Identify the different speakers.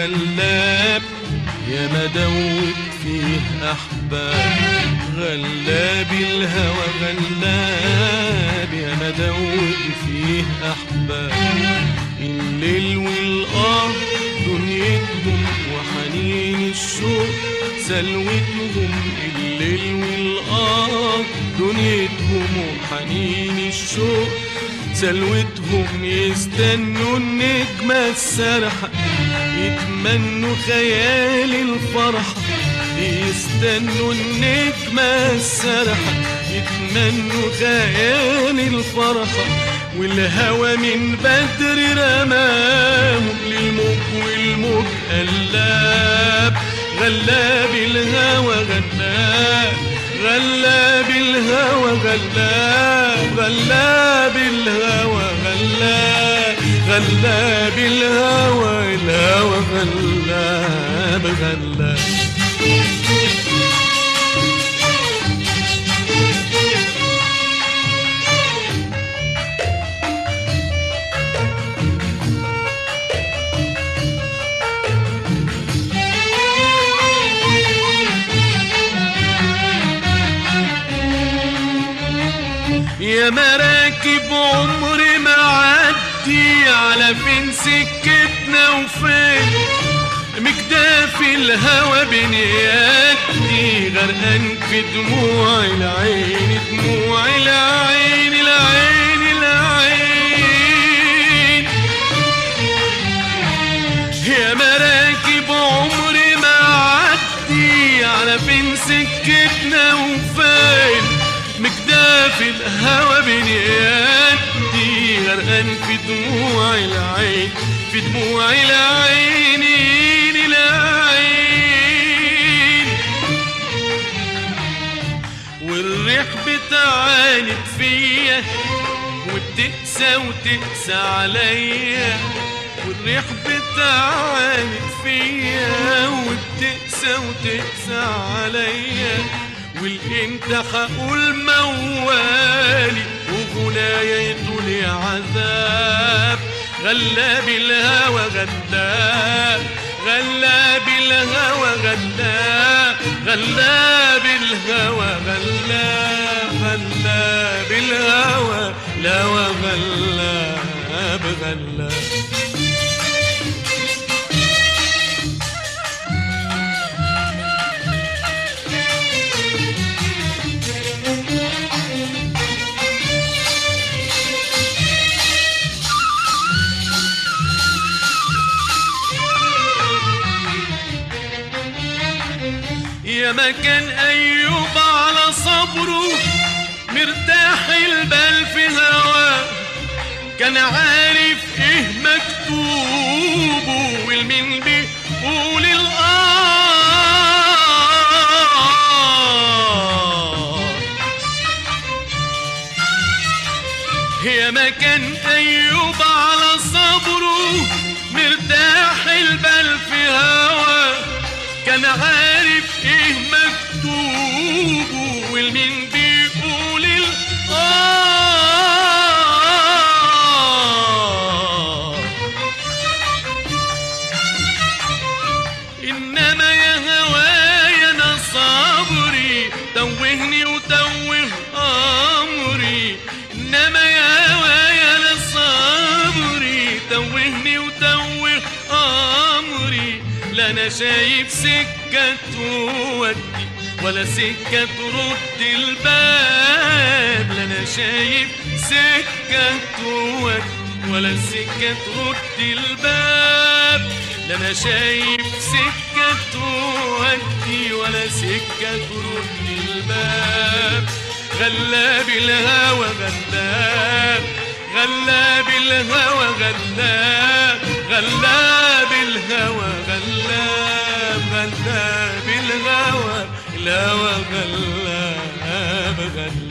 Speaker 1: غلاب يا مدوب فيه أحباب غلاب الهوى غلاب يا مدوب فيه أحباب الليل والآه دنيتهم وحنين الشوق سلوتهم الليل والآه دنيتهم وحنين الشوق سلوتهم يستنوا النجمة السرحة يتمنوا خيال الفرحة يستنوا النجمة السرحة يتمنوا خيال الفرحة والهوى من بدر رماهم للموج والموج قلاب غلاب الهوى غلاب غلاب الهوى غلاب غلاب الهوى غلاب غلاب الهوى الهوى غلاب غلاب يا مراكب عمري ما عدي على فين سكتنا وفين مكداف الهوى بنياتي غرقان في دموع العين دموع العين العين العين يا مراكب عمري ما عدي على فين سكتنا وفين مكداف الهوى بنياتي غرقان في دموع العين في دموع العين العين والريح بتعاند فيا وبتقسى وتقسى عليا والريح بتعاند فيا وبتقسى وتقسى عليا والانت هقول موالي وغنايا يطول يا عذاب غلاب الهوى غلاب غلاب الهوى غلاب غلاب الهوى غلاب غلاب الهوى الهوى غلاب غلاب يا مكان أيوب على صبره مرتاح البال في هواه كان عارف ايه مكتوبه والمين بيقول الآه يا مكان أيوب على صبره مرتاح البال في هواه كان عارف ايه مكتوبه والمين بيقول الآه إنما يا هوايا أنا صبري توهني وتوه أمري إنما يا هوايا أنا صبري توهني وتوه أمري لا أنا شايف سكة تودي ولا سكة ترد الباب لا أنا شايف سكة تودي ولا سكة ترد الباب لا أنا شايف سكة تودي ولا سكة ترد الباب غلاب الهوى غلاب غلاب الهوى غلاب غلاب الهوى غلاب غلاب الهوى الهوى غلاب غلاب